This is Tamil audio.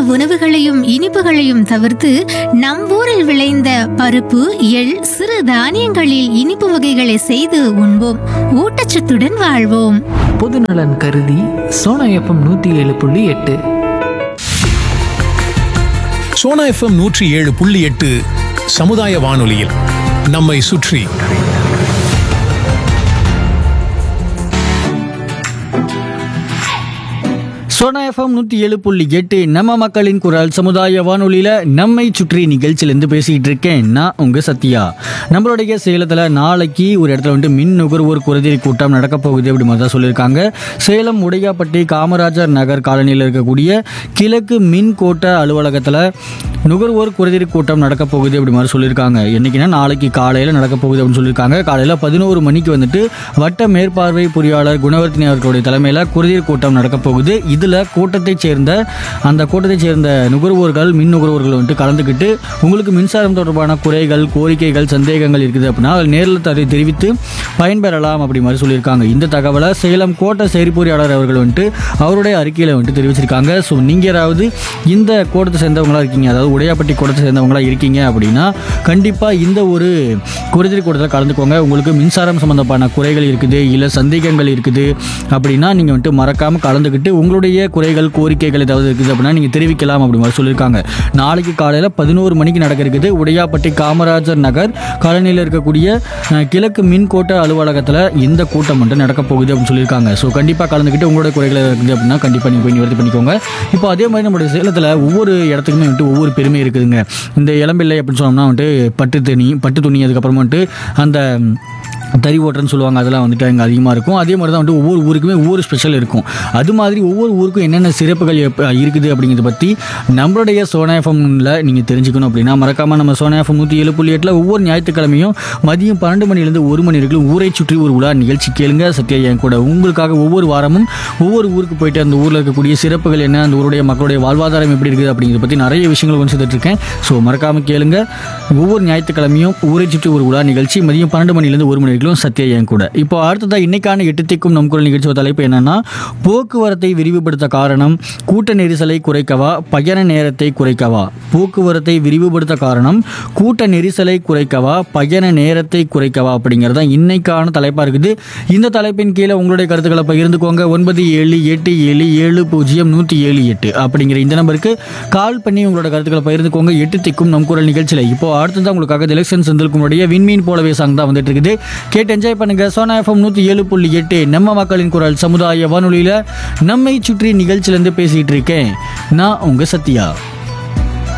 உணவுகளையும் இனிப்புகளையும் தவிர்த்து நம் ஊரில் விளைந்த பருப்பு எள் சிறு தானியங்களில் இனிப்பு வகைகளை செய்து உண்போம் ஊட்டச்சத்துடன் வாழ்வோம் பொதுநலன் கருதி சோனா எஃப்எம் நூற்றி ஏழு புள்ளி எட்டு சோனா எஃப்எம் நூற்றி ஏழு புள்ளி எட்டு சமுதாய வானொலியில் நம்மை சுற்றி சோனா எஃப்எம் நூற்றி ஏழு புள்ளி எட்டு நம்ம மக்களின் குரல் சமுதாய வானொலியில் நம்மை சுற்றி நிகழ்ச்சியிலேருந்து பேசிக்கிட்டு இருக்கேன் நான் உங்கள் சத்யா நம்மளுடைய சேலத்தில் நாளைக்கு ஒரு இடத்துல வந்துட்டு மின் நுகர்வோர் குறைதீர் கூட்டம் நடக்க போகுது அப்படி மாதிரி தான் சொல்லியிருக்காங்க சேலம் உடையாப்பட்டி காமராஜர் நகர் காலனியில் இருக்கக்கூடிய கிழக்கு மின் கோட்ட அலுவலகத்தில் நுகர்வோர் குறைதீர் கூட்டம் நடக்க போகுது அப்படி மாதிரி சொல்லியிருக்காங்க என்னைக்குன்னா நாளைக்கு காலையில் நடக்க போகுது அப்படின்னு சொல்லியிருக்காங்க காலையில் பதினோரு மணிக்கு வந்துட்டு வட்ட மேற்பார்வை பொறியாளர் குணவர்த்தினி அவர்களுடைய தலைமையில் குறைதீர் கூட்டம் நடக்க போகுது இதில் கூட்டத்தைச் சேர்ந்த அந்த கூட்டத்தைச் சேர்ந்த நுகர்வோர்கள் மின் நுகர்வோர்கள் வந்துட்டு கலந்துக்கிட்டு உங்களுக்கு மின்சாரம் தொடர்பான குறைகள் கோரிக்கைகள் சந்தேகங்கள் இருக்குது அப்படின்னா அதில் நேரில் தரை தெரிவித்து பயன்பெறலாம் அப்படி மாதிரி சொல்லியிருக்காங்க இந்த தகவலை சேலம் கோட்ட செயற்பொறியாளர் அவர்கள் வந்துட்டு அவருடைய அறிக்கையில் வந்துட்டு தெரிவிச்சிருக்காங்க ஸோ நீங்கள் யாராவது இந்த கோட்டத்தை சேர்ந்தவங்களா இருக்கீங்க அதாவது உடையாப்பட்டி கோட்டத்தை சேர்ந்தவங்களா இருக்கீங்க அப்படின்னா கண்டிப்பாக இந்த ஒரு குறைதீர் கூட்டத்தில் கலந்துக்கோங்க உங்களுக்கு மின்சாரம் சம்மந்தமான குறைகள் இருக்குது இல்லை சந்தேகங்கள் இருக்குது அப்படின்னா நீங்கள் வந்துட்டு மறக்காமல் கலந்துக்கிட்டு உங்களுடைய குறைகள் கோரிக்கைகள் ஏதாவது இருக்குது அப்படின்னா நீங்கள் தெரிவிக்கலாம் அப்படி மாதிரி சொல்லியிருக்காங்க நாளைக்கு காலையில் பதினோரு மணிக்கு நடக்க இருக்குது உடையாப்பட்டி காமராஜர் நகர் காலனியில் இருக்கக்கூடிய அஹ், கிழக்கு மின் கோட்ட அலுவலகத்தில் இந்த கூட்டம் மட்டும் நடக்க போகுது அப்படின்னு சொல்லியிருக்காங்க ஸோ கண்டிப்பாக கலந்துக்கிட்டு உங்களோட குறைகள் இருக்குது அப்படின்னா கண்டிப்பாக நீங்கள் போய் நிவர்த்தி பண்ணிக்கோங்க இப்போ அதே மாதிரி நம்மளுடைய சேலத்தில் ஒவ்வொரு இடத்துக்குமே வந்துட்டு ஒவ்வொரு பெருமை இருக்குதுங்க இந்த இளம்பிள்ளை அப்படின்னு சொன்னோம்னா வந்துட்டு பட்டு துணி பட்டு துணி அதுக்கப்புறமா வந்துட்டு அந்த தறி ஓட்டுறன்னு சொல்லுவாங்க அதெல்லாம் வந்துட்டு அங்கே அதிகமாக இருக்கும் அதே மாதிரி தான் வந்துட்டு ஒவ்வொரு ஊருக்குமே ஒவ்வொரு ஸ்பெஷல் இருக்கும் அது மாதிரி ஒவ்வொரு ஊருக்கும் என்னென்ன சிறப்புகள் எப்ப- இருக்குது அப்படிங்கிறத பற்றி நம்மளுடைய சோனா எஃப்எம்ல நீங்கள் தெரிஞ்சுக்கணும் அப்படின்னா மறக்காமல் நம்ம சோனா எஃப்எம் நூற்றி ஏழு புள்ளி எட்டில் ஒவ்வொரு ஞாயிற்றுக்கிழமையும் மதியம் பன்னெண்டு மணிலேருந்து ஒரு மணி வரைக்கும் ஊரை சுற்றி ஒரு உலா நிகழ்ச்சி கேளுங்க சத்யா என் கூட உங்களுக்காக ஒவ்வொரு வாரமும் ஒவ்வொரு ஊருக்கு போயிட்டு அந்த ஊரில் இருக்கக்கூடிய சிறப்புகள் என்ன அந்த ஊருடைய மக்களுடைய வாழ்வாதாரம் எப்படி இருக்குது அப்படிங்கிறத பற்றி நிறைய விஷயங்கள் கொண்டு சேர்த்துட்டு இருக்கேன் ஸோ மறக்காமல் கேளுங்க ஒவ்வொரு ஞாயிற்றுக்கிழமையும் ஊரை சுற்றி ஒரு உலா நிகழ்ச்சி மதியம் பன்னெண்டு மணிலேருந்து ஒரு மணி வரைக்கும் சத்யா என் கூட இப்போ அடுத்ததா இன்னைக்கான எட்டு திக்கும் நம் குரல் நிகழ்ச்சியோட தலைப்பு என்னன்னா போக்குவரத்தை விரிவுபடுத்த காரணம் கூட்ட நெரிசலை குறைக்கவா பயண நேரத்தை குறைக்கவா போக்குவரத்தை விரிவுபடுத்த காரணம் கூட்ட நெரிசலை குறைக்கவா பயண நேரத்தை குறைக்கவா அப்படிங்கிறது தான் இன்னைக்கான தலைப்பாக இருக்குது இந்த தலைப்பின் கீழே உங்களுடைய கருத்துக்களை பகிர்ந்துக்கோங்க ஒன்பது ஏழு எட்டு ஏழு ஏழு பூஜ்ஜியம் நூற்றி ஏழு எட்டு அப்படிங்கிற இந்த நம்பருக்கு கால் பண்ணி உங்களோட கருத்துக்களை பகிர்ந்துக்கோங்க எட்டு திக்கும் நம் குரல் நிகழ்ச்சியில் இப்போ அடுத்ததான் உங்களுக்காக எலெக்ஷன் செந்திலுக்கு முன்னாடியே விண்மீன் போலவே சாங் தான் வந்துட்டு இருக்குது கேட்டு என்ஜாய் பண்ணுங்க சோனா எஃப்எம் நூற்றி ஏழு புள்ளி எட்டு நம்ம மக்களின் குரல் சமுதாய வானொலியில் நம்மை சுற்றி நிகழ்ச்சியிலேருந்து பேசிகிட்டு இருக்கேன் நான் உங்கள் சத்யா